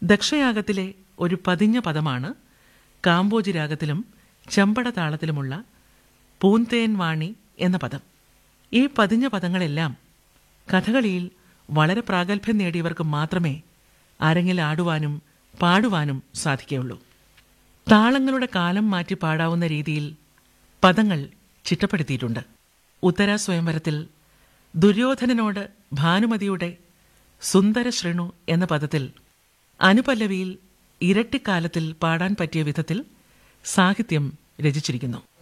ദക്ഷയാഗത്തിലെ ഒരു പതിഞ്ഞ പദമാണ് കാമ്പോജി രാഗത്തിലും ചെമ്പട താളത്തിലുമുള്ള പൂന്തേൻ വാണി എന്ന പദം ഈ പതിഞ്ഞ പദങ്ങളെല്ലാം കഥകളിയിൽ വളരെ പ്രാഗൽഭ്യം നേടിയവർക്ക് മാത്രമേ അരങ്ങിൽ ആടുവാനും പാടുവാനും സാധിക്കുകയുള്ളൂ താളങ്ങളുടെ കാലം മാറ്റി പാടാവുന്ന രീതിയിൽ പദങ്ങൾ ചിട്ടപ്പെടുത്തിയിട്ടുണ്ട് ഉത്തര സ്വയംവരത്തിൽ ദുര്യോധനനോട് ഭാനുമതിയുടെ സുന്ദര ശൃണു എന്ന പദത്തിൽ അനുപല്ലവിയിൽ ഇരട്ടിക്കാലത്തിൽ പാടാൻ പറ്റിയ വിധത്തിൽ സാഹിത്യം രചിച്ചിരിക്കുന്നു